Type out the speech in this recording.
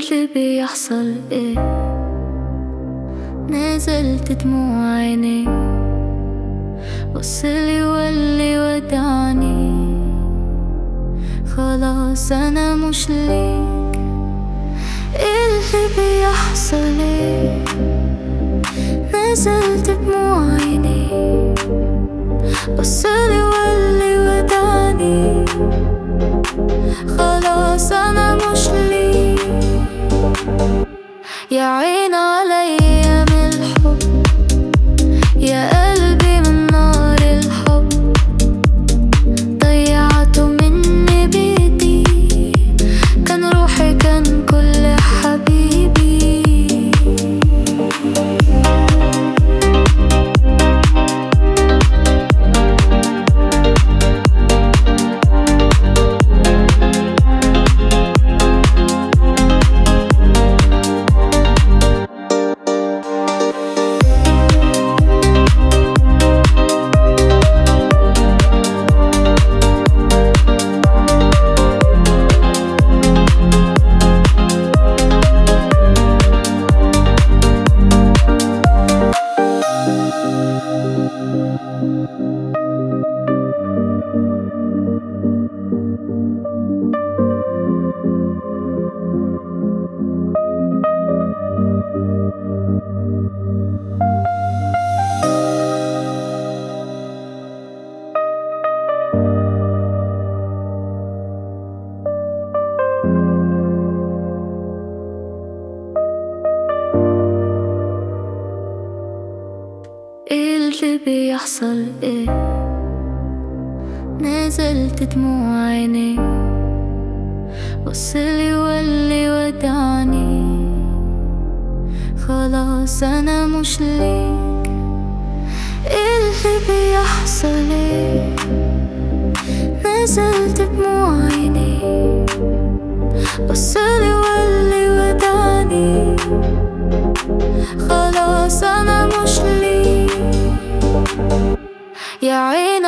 اللي بيحصل ايه نزلت دموع عيني بصلي واللي ودعني خلاص انا مش ليك اللي بيحصل ايه نزلت دموع عيني بصلي واللي ودعني خلاص انا مش ليك يا عين عليا من الحب يا قلبي من نار الحب ضيعته مني بيدي كان روحي كان كل حبيبي ايه اللي بيحصل ايه نزلت دموع عيني بصلي واللي ودعني خلاص انا مش ليك اللي بيحصل ايه نزلت دموع عيني بصلي واللي ودعني خلاص انا مش ليك يا عين